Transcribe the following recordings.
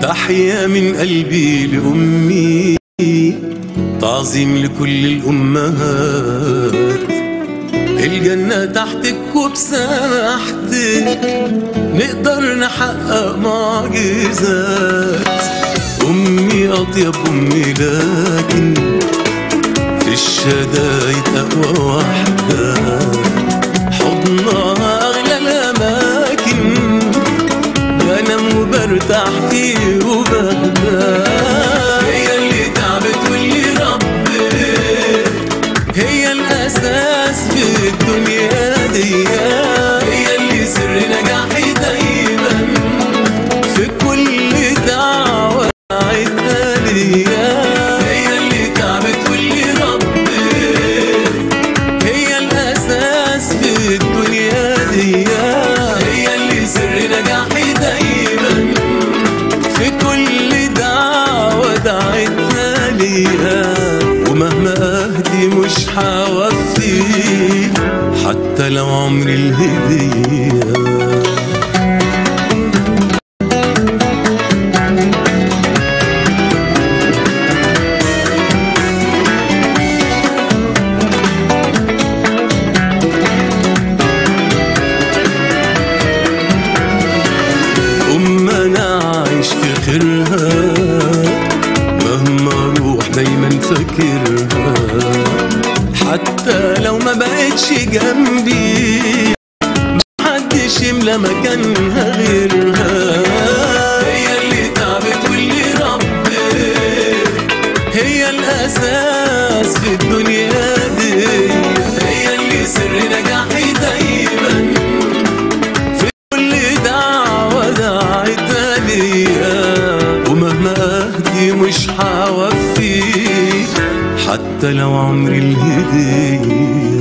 تحية من قلبي لأمي تعظيم لكل الأمهات الجنة تحتك وبساحتك نقدر نحقق معجزات أمي أطيب أمي لكن في الشدايد أقوى واحدة حضنها أغلى الأماكن بنام وبرتاح فيه وبهدى هي اللي تعبت واللي ربت هي الأساس في الدنيا دي هي اللي سر نجاحي دايما في كل دعوة دعيتها ليا هي اللي تعبت واللي ربت هي الأساس في الدنيا دي هي اللي سر نجاحي دايما في كل دعوة دعيتها ليها ومهما أهدي مش هوفي حتى لو عمري الهدية أم أنا عايش في خيرها مهما أروح دايما فاكرها حتى لو ما بقتش جنبي محدش يملى مكانها غيرها هي اللي تعبت واللي ربت هي الأساس في الدنيا دي هي اللي سر نجاحي دايما في كل دعوة دعيتها ليا ومهما أهدي مش هوفي حتى لو عمري الهدية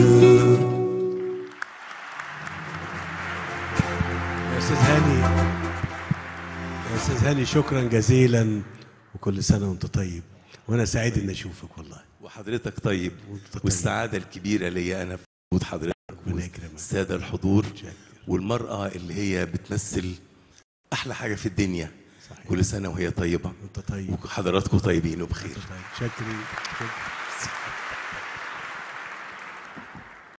يا استاذ هاني يا استاذ هاني شكرا جزيلا وكل سنه وانت طيب وانا سعيد اني اشوفك والله وحضرتك طيب وأنت طيب. والسعادة الكبيرة ليا أنا في وجود حضرتك ربنا يكرمك. السادة الحضور شكرا. والمرأة اللي هي بتمثل أحلى حاجة في الدنيا صحيح. كل سنة وهي طيبة وانت طيب وحضراتكم طيبين وبخير طيب شكرا شكرا